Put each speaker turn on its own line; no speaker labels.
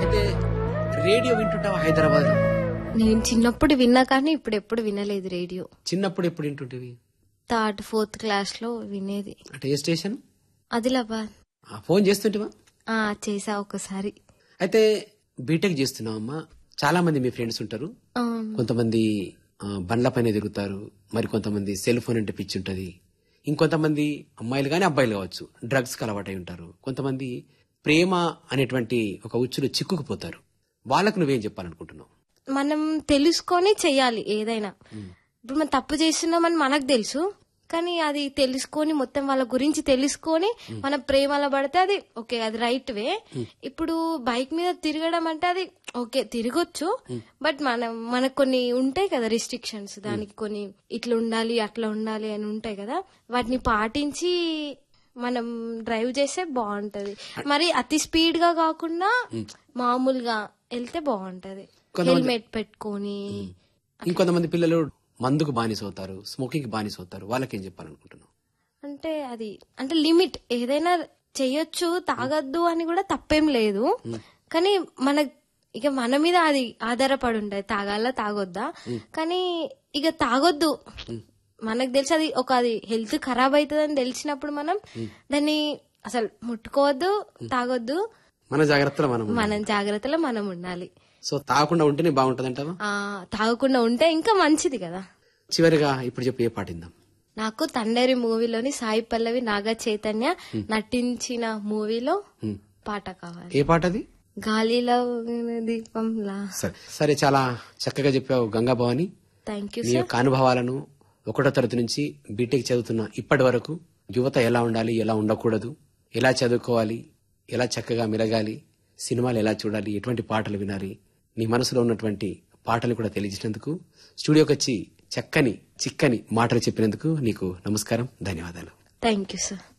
అయితే రేడియో వింటుంటావా హైదరాబాద్ లో
నేను చిన్నప్పుడు విన్నా కానీ ఇప్పుడు ఎప్పుడు వినలేదు రేడియో
చిన్నప్పుడు ఎప్పుడు వింటుంటివి
థర్డ్ ఫోర్త్ క్లాస్ లో వినేది
అంటే ఏ స్టేషన్
ఆదిలాబాద్
ఆ, ఫోన్ చేస్తుంటివా
ఆ చేసా ఒకసారి
అయితే బీటెక్ చేస్తున్నావమ్మా చాలా మంది మీ ఫ్రెండ్స్ ఉంటారు
అవును.
కొంతమంది ఆ, బండ్ల పైన తిరుగుతారు మరి కొంతమంది సెల్ ఫోన్ అంటే పిచ్చి ఉంటది ఇంకొంతమంది అమ్మాయిలు గాని అబ్బాయిలు కావచ్చు డ్రగ్స్ కి అలవాటై ఉంటారు కొంతమంది ప్రేమ అనేటువంటి ఒక ఉచ్చులో చిక్కుకుపోతారు వాళ్ళకు నువ్వేం చెప్పాలనుకుంటున్నావు
మనం తెలుసుకొని చెయ్యాలి ఏదైనా ఇప్పుడు మనం తప్పు చేస్తున్నామని మనకు తెలుసు కానీ అది తెలుసుకొని మొత్తం వాళ్ళ గురించి తెలుసుకొని మన ప్రేమలో పడితే అది ఓకే అది రైట్ వే ఇప్పుడు బైక్ మీద తిరగడం అంటే అది ఓకే తిరగొచ్చు బట్ మనం మనకు కొన్ని ఉంటాయి కదా రిస్ట్రిక్షన్స్ దానికి కొన్ని ఇట్లా ఉండాలి అట్లా ఉండాలి అని ఉంటాయి కదా వాటిని పాటించి మనం డ్రైవ్ చేస్తే బాగుంటది మరి అతి స్పీడ్ గా కాకుండా మామూలుగా వెళ్తే బాగుంటది హెల్మెట్ పెట్టుకొని
ఇంకొంతమంది పిల్లలు మందుకు బానిస అవుతారు స్మోకింగ్ బానిస అవుతారు వాళ్ళకేం చెప్పాలనుకుంటున్నావు
అంటే అది అంటే లిమిట్ ఏదైనా చెయ్యొచ్చు తాగొద్దు అని కూడా తప్పేం లేదు కానీ మన ఇక మన మీద అది ఆధారపడి ఉంటది తాగాల తాగొద్దా కానీ ఇక తాగొద్దు మనకు తెలిసి అది ఒక అది హెల్త్ ఖరాబ్ అవుతుందని తెలిసినప్పుడు మనం దాన్ని అసలు ముట్టుకోవద్దు తాగొద్దు
మన జాగ్రత్తలో మనం ఉండాలి.
మనం జాగ్రత్తలో మనం ఉండాలి
సో తాగకుండా ఉంటేనే బాగుంటదంటావా
ఆ తాగకుండా ఉంటే ఇంకా మంచిది కదా
చివరిగా ఇప్పుడు చెప్పి ఏ పాటిందాం
నాకు తండేరి మూవీలోని సాయి పల్లవి నాగ చైతన్య నటించిన మూవీలో
హ్మ్.
పాట కావాలి
ఏ పాట అది
గాలిలో ఊగిన దీపంలా
సరే సరే చాలా చక్కగా చెప్పావు గంగా భవాని
థ్యాంక్ యూ
నీ యొక్క అనుభవాలను ఒకటో తరగతి నుంచి బీటెక్ చదువుతున్న ఇప్పటి వరకు యువత ఎలా ఉండాలి ఎలా ఉండకూడదు ఎలా చదువుకోవాలి ఎలా చక్కగా మెలగాలి సినిమాలు ఎలా చూడాలి ఎటువంటి పాటలు వినాలి నీ మనసులో ఉన్నటువంటి పాటలు కూడా తెలియజేసినందుకు స్టూడియోకి వచ్చి చక్కని చిక్కని మాటలు చెప్పినందుకు నీకు నమస్కారం ధన్యవాదాలు
థ్యాంక్ యూ సార్